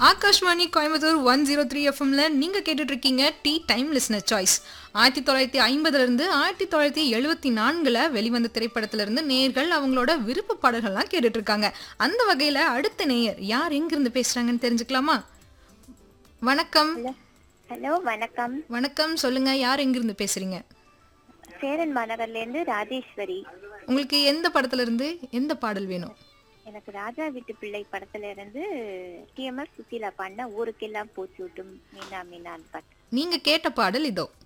Akashvani Coimbatore one zero three எஃப்எம்ல நீங்க கேட்டுட்டு இருக்கீங்க டி டைம் லிஸ்னர் சாய்ஸ் ஆயிரத்தி தொள்ளாயிரத்தி ஐம்பதுல இருந்து ஆயிரத்தி தொள்ளாயிரத்தி எழுபத்தி நான்குல வெளிவந்த திரைப்படத்துல இருந்து நேர்கள் அவங்களோட விருப்ப பாடல்கள்லாம் கேட்டுட்டு இருக்காங்க அந்த வகையில அடுத்த நேயர் யார் எங்கிருந்து பேசுறாங்கன்னு தெரிஞ்சுக்கலாமா வணக்கம் ஹலோ வணக்கம் வணக்கம் சொல்லுங்க யார் எங்கிருந்து பேசுறீங்க சேரன் மாநகர்ல இருந்து ராஜேஸ்வரி உங்களுக்கு எந்த படத்துல இருந்து எந்த பாடல் வேணும் எனக்கு ராஜா வீட்டு பிள்ளை படத்துல இருந்து டிஎம்எஸ் சுசீலா பாடின ஊருக்கெல்லாம் போச்சு விட்டும் மீனா மீனான்னு பாட்டு நீங்க கேட்ட பாடல் இதோ